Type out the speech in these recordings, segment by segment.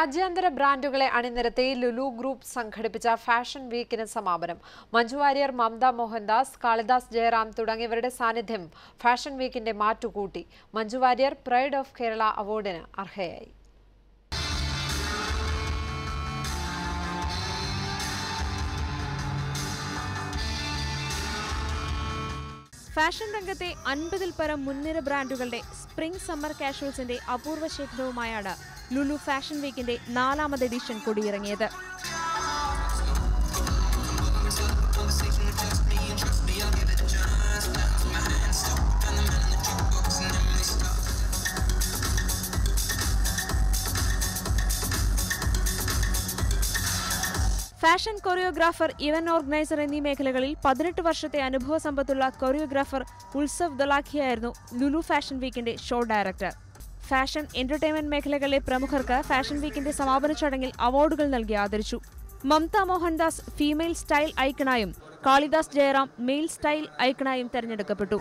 രാജ്യാന്തര ബ്രാൻഡുകളെ അണിനിരത്തി ലുലു ഗ്രൂപ്പ് സംഘടിപ്പിച്ച ഫാഷൻ വീക്കിന് സമാപനം മഞ്ജു വാര്യർ മമത മോഹൻദാസ് കാളിദാസ് ജയറാം തുടങ്ങിയവരുടെ സാന്നിധ്യം ഫാഷൻ വീക്കിന്റെ മാറ്റുകൂട്ടി മഞ്ജു വാര്യർ പ്രൈഡ് ഓഫ് കേരള അവാർഡിന് അർഹയായി ഫാഷൻ രംഗത്തെ അൻപതിൽ പരം മുൻനിര ബ്രാൻഡുകളുടെ സ്പ്രിംഗ് സമ്മർ കാഷ്വൽസിന്റെ അപൂർവ ശേഖരവുമായാണ് ലുലു ഫാഷൻ വീക്കിന്റെ നാലാമത് എഡിഷൻ കൊടിയിറങ്ങിയത് ഫാഷൻ കൊറിയോഗ്രാഫർ ഇവന്റ് ഓർഗനൈസർ എന്നീ മേഖലകളിൽ പതിനെട്ട് വർഷത്തെ അനുഭവ സമ്പത്തുള്ള കൊറിയോഗ്രാഫർ ഉത്സവ് ദൊലാഖിയായിരുന്നു ലുലു ഫാഷൻ വീക്കിന്റെ ഷോ ഡയറക്ടർ ഫാഷൻ എന്റർടൈൻമെന്റ് മേഖലകളിലെ പ്രമുഖർക്ക് ഫാഷൻ വീക്കിന്റെ സമാപന ചടങ്ങിൽ അവാർഡുകൾ നൽകി ആദരിച്ചു മമത മോഹൻദാസ് ഫീമെയിൽ സ്റ്റൈൽ ഐക്കണായും കാളിദാസ് ജയറാം മെയിൽ സ്റ്റൈൽ ഐക്കണായും തെരഞ്ഞെടുക്കപ്പെട്ടു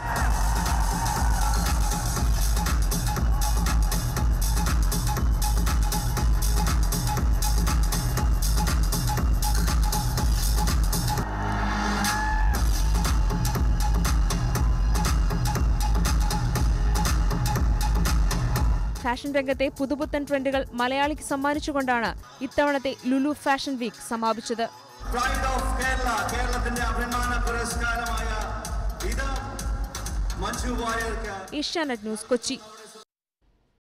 ഫാഷൻ രംഗത്തെ പുതുപുത്തൻ ട്രെൻഡുകൾ മലയാളിക്ക് സമ്മാനിച്ചുകൊണ്ടാണ് ഇത്തവണത്തെ ലുലു ഫാഷൻ വീക്ക് സമാപിച്ചത് പ്രൈഡ് ഓഫ് കേരള കേരളത്തിന്റെ അഭിമാന പുരസ്കാരമായ ഇത് മഞ്ജു വാര്യർക്ക് ഏഷ്യാനെറ്റ് ന്യൂസ് കൊച്ചി